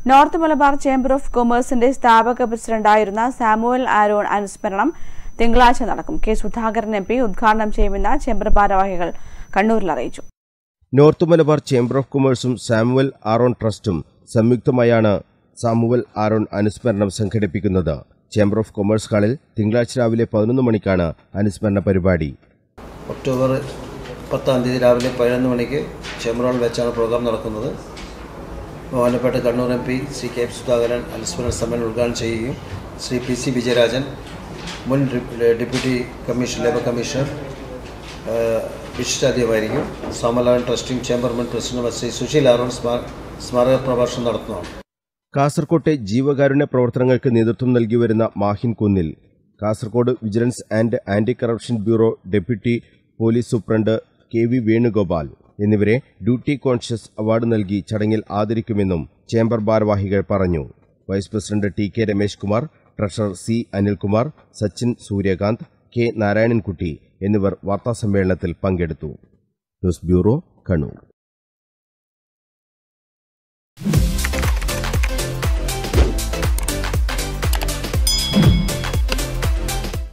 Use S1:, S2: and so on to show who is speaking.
S1: north Malabar chamber of കൊമേഴ്സിന്റെ സ്ഥാപക പ്രസിഡന്റായിരുന്ന സാമുവൽ ആരോൺ അനുസ്മരണം തിങ്കളാഴ്ച നടക്കും കെ സുധാകരൻ എം പി ഉദ്ഘാടനം ചെയ്യുമെന്ന് ചേംബർ ഭാരവാഹികൾ കണ്ണൂരിൽ അറിയിച്ചു
S2: നോർത്ത് മലബാർ ചേംബർ ഓഫ് കൊമേഴ്സും സാമുവൽ ആറോൺ ട്രസ്റ്റും സംയുക്തമായാണ് സാമുവൽ ആറോൺ അനുസ്മരണം സംഘടിപ്പിക്കുന്നത് ചേംബർ ഓഫ് കൊമേഴ്സ് ഹാളിൽ തിങ്കളാഴ്ച രാവിലെ പതിനൊന്ന് മണിക്കാണ് അനുസ്മരണ പരിപാടി
S3: ഒക്ടോബർ പത്താം തീയതി രാവിലെ പതിനൊന്ന് മണിക്ക് ചേംബർ ഹാളിൽ വെച്ചാണ് പ്രോഗ്രാം നടക്കുന്നത് ബഹുമാനപ്പെട്ട Kannur M P Shri K F Sudhakaran അനുസ്മരണ സമ്മേളനം ഉദ്ഘാടനം ചെയ്യുകയും ശ്രീ പി സി വിജയരാജൻ മുൻ ഡി- ഡെപ്യൂട്ടി കമ്മീഷൻ ലേബർ കമ്മീഷണർ ആ, വിശിഷ്ടാധ്യമായിരിക്കും സാമലാൻ ട്രസ്റ്റിംഗ് ചേംബർമാൻ പ്രസിഡന്റ് ശ്രീ സുശീൽ ആറോൺ സ്മാ- സ്മാരക പ്രഭാഷണം നടത്തുന്നതാണ്
S2: കാസർകോട്ടെ ജീവകാരുണ്യ പ്രവർത്തനങ്ങൾക്ക് നേതൃത്വം നൽകി വരുന്ന മാഹിൻ കുന്നിൽ Kasaragod vigilance and anti corruption bureau deputy police superintendent K V Venugopal എന്നിവരെ ഡ്യൂട്ടി കോൺഷ്യസ് അവാർഡ് നൽകി ചടങ്ങിൽ ആദരിക്കുമെന്നും ചേംബർ ഭാരവാഹികൾ പറഞ്ഞു vice president T K Ramesh Kumar treasurer C Anilkumar Sachin Suryakant K Narayanankutty എന്നിവർ വാർത്താസമ്മേളനത്തിൽ പങ്കെടുത്തു ന്യൂസ് ബ്യൂറോ കണ്ണൂർ